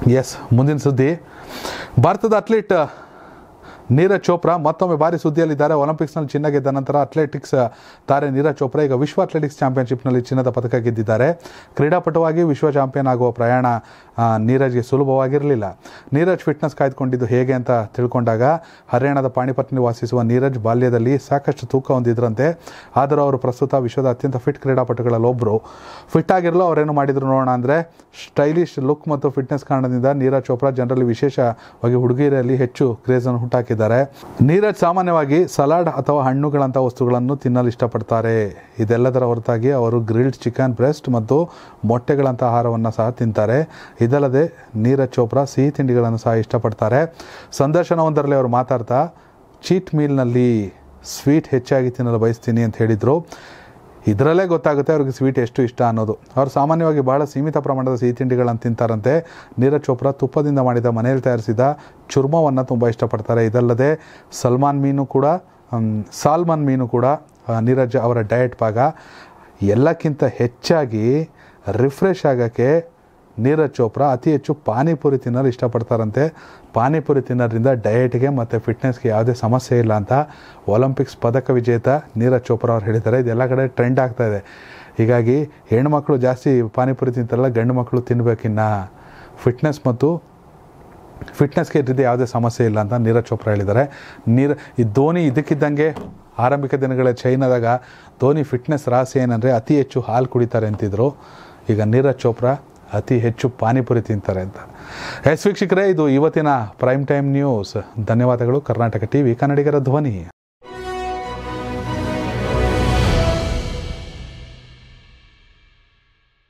S ಮುಂದಿನ ಸುದ್ದಿ ಭಾರತದ ಅಥ್ಲೀಟ್ ನೀರಜ್ ಚೋಪ್ರಾ ಮತ್ತೊಮ್ಮೆ ಭಾರಿ ಸುದ್ದಿಯಲ್ಲಿದ್ದಾರೆ ಒಲಿಂಪಿಕ್ಸ್ನಲ್ಲಿ ಚಿನ್ನ ಗೆದ್ದ ನಂತರ ಅಥ್ಲೆಟಿಕ್ಸ್ ತಾರೆ ನೀರಜ್ ಚೋಪ್ರಾ ಈಗ ವಿಶ್ವ ಅಥ್ಲೆಟಿಕ್ಸ್ ಚಾಂಪಿಯನ್ಶಿಪ್ನಲ್ಲಿ ಚಿನ್ನದ ಪದಕ ಗೆದ್ದಿದ್ದಾರೆ ಕ್ರೀಡಾಪಟುವಾಗಿ ವಿಶ್ವ ಚಾಂಪಿಯನ್ ಆಗುವ ಪ್ರಯಾಣ ಆ, ನೀರಜ್ಗೆ ಸುಲಭವಾಗಿರಲಿಲ್ಲ ನೀರಜ್ ಫಿಟ್ನೆಸ್ ಕಾಯ್ದುಕೊಂಡಿದ್ದು ಹೇಗೆ ಅಂತ ತಿಳ್ಕೊಂಡಾಗ ಹರಿಯಾಣದ ಪಾಣಿಪತ್ನಲ್ಲಿ ವಾಸಿಸುವ ನೀರಜ್ ಬಾಲ್ಯದಲ್ಲಿ ಸಾಕಷ್ಟು ತೂಕ ಹೊಂದಿದ್ರಂತೆ ಆದರೂ ಅವರು ಪ್ರಸ್ತುತ ವಿಶ್ವದ ಅತ್ಯಂತ ಫಿಟ್ ಕ್ರೀಡಾಪಟುಗಳಲ್ಲಿ ಒಬ್ಬರು ಫಿಟ್ ಆಗಿರಲು ಅವರೇನು ಮಾಡಿದ್ರು ನೋಡೋಣ ಅಂದರೆ ಸ್ಟೈಲಿಶ್ ಲುಕ್ ಮತ್ತು ಫಿಟ್ನೆಸ್ ಕಾರಣದಿಂದ ನೀರಜ್ ಚೋಪ್ರಾ ಜನರಲ್ಲಿ ವಿಶೇಷವಾಗಿ ಹುಡುಗಿಯರಲ್ಲಿ ಹೆಚ್ಚು ಕ್ರೇಜನ್ನು ಹುಟ್ಟಾಕಿದ್ದಾರೆ ನೀರಜ್ ಸಾಮಾನ್ಯವಾಗಿ ಸಲಾಡ್ ಅಥವಾ ಹಣ್ಣುಗಳಂಥ ವಸ್ತುಗಳನ್ನು ತಿನ್ನಲು ಇಷ್ಟಪಡ್ತಾರೆ ಇದೆಲ್ಲದರ ಹೊರತಾಗಿ ಅವರು ಗ್ರಿಲ್ಡ್ ಚಿಕನ್ ಬ್ರೆಸ್ಟ್ ಮತ್ತು ಮೊಟ್ಟೆಗಳಂಥ ಆಹಾರವನ್ನು ಸಹ ತಿಂತಾರೆ ಇದಲ್ಲದೆ ನೀರಜ್ ಚೋಪ್ರಾ ಸಿಹಿ ತಿಂಡಿಗಳನ್ನು ಸಹ ಇಷ್ಟಪಡ್ತಾರೆ ಸಂದರ್ಶನವೊಂದರಲ್ಲಿ ಅವರು ಮಾತಾಡ್ತಾ ಚೀಟ್ ಮೀಲ್ನಲ್ಲಿ ಸ್ವೀಟ್ ಹೆಚ್ಚಾಗಿ ತಿನ್ನಲು ಬಯಸ್ತೀನಿ ಅಂತ ಹೇಳಿದರು ಇದರಲ್ಲೇ ಗೊತ್ತಾಗುತ್ತೆ ಅವ್ರಿಗೆ ಸ್ವೀಟ್ ಎಷ್ಟು ಇಷ್ಟ ಅನ್ನೋದು ಅವ್ರು ಸಾಮಾನ್ಯವಾಗಿ ಬಹಳ ಸೀಮಿತ ಪ್ರಮಾಣದ ಸಿಹಿ ತಿಂಡಿಗಳನ್ನು ತಿಂತಾರಂತೆ ನೀರಜ್ ಚೋಪ್ರಾ ತುಪ್ಪದಿಂದ ಮಾಡಿದ ಮನೆಯಲ್ಲಿ ತಯಾರಿಸಿದ ಚುರ್ಮವನ್ನು ತುಂಬ ಇಷ್ಟಪಡ್ತಾರೆ ಇದಲ್ಲದೆ ಸಲ್ಮಾನ್ ಮೀನು ಕೂಡ ಹಮ್, ಸಾಲ್ಮನ್ ಮೀನು ಕೂಡ ಆ, ನೀರಜ್ ಅವರ ಡಯಟ್ ಭಾಗ ಎಲ್ಲಕ್ಕಿಂತ ಹೆಚ್ಚಾಗಿ ರಿಫ್ರೆಶ್ ಆಗೋಕ್ಕೆ ನೀರಜ್ ಚೋಪ್ರಾ ಅತಿ ಹೆಚ್ಚು ಪಾನಿಪುರಿ ತಿನ್ನಲು ಇಷ್ಟಪಡ್ತಾರಂತೆ ಪಾನಿಪುರಿ ತಿನ್ನೋದ್ರಿಂದ ಡಯಟ್ಗೆ ಮತ್ತು ಫಿಟ್ನೆಸ್ಗೆ ಯಾವುದೇ ಸಮಸ್ಯೆ ಇಲ್ಲ ಅಂತ ಒಲಿಂಪಿಕ್ಸ್ ಪದಕ ವಿಜೇತ ನೀರಜ್ ಚೋಪ್ರಾ ಅವ್ರು ಹೇಳಿದ್ದಾರೆ ಇದೆಲ್ಲ ಕಡೆ ಟ್ರೆಂಡ್ ಆಗ್ತಾ ಇದೆ ಹೀಗಾಗಿ ಹೆಣ್ಮಕ್ಳು ಜಾಸ್ತಿ ಪಾನಿಪುರಿ ತಿಂತಾರಲ್ಲ ಗಂಡು ಮಕ್ಕಳು ತಿನ್ನಬೇಕಿನ್ನ ಫಿಟ್ನೆಸ್ ಮತ್ತು ಫಿಟ್ನೆಸ್ಗೆ ಇದ್ದಿದ್ದು ಯಾವುದೇ ಸಮಸ್ಯೆ ಇಲ್ಲ ಅಂತ ನೀರಜ್ ಚೋಪ್ರಾ ಹೇಳಿದ್ದಾರೆ ನೀರ ಈ ಧೋನಿ ಇದಕ್ಕಿದ್ದಂಗೆ ಆರಂಭಿಕ ದಿನಗಳ ಚೈನಾದಾಗ ಧೋನಿ ಫಿಟ್ನೆಸ್ ರಹಸ್ಯ ಏನಂದರೆ ಅತಿ ಹೆಚ್ಚು ಹಾಲು ಕುಡಿತಾರೆ ಅಂತಿದ್ರು ಈಗ ನೀರಜ್ ಚೋಪ್ರಾ ಅತಿ ಹೆಚ್ಚು ಪಾನಿಪುರಿ ತಿಂತಾರೆ ಅಂತ ಎಸ್ ವೀಕ್ಷಕರೇ ಇದು ಇವತ್ತಿನ ಪ್ರೈಮ್ ಟೈಮ್ ನ್ಯೂಸ್ ಧನ್ಯವಾದಗಳು ಕರ್ನಾಟಕ ಟಿವಿ ಕನ್ನಡಿಗರ ಧ್ವನಿ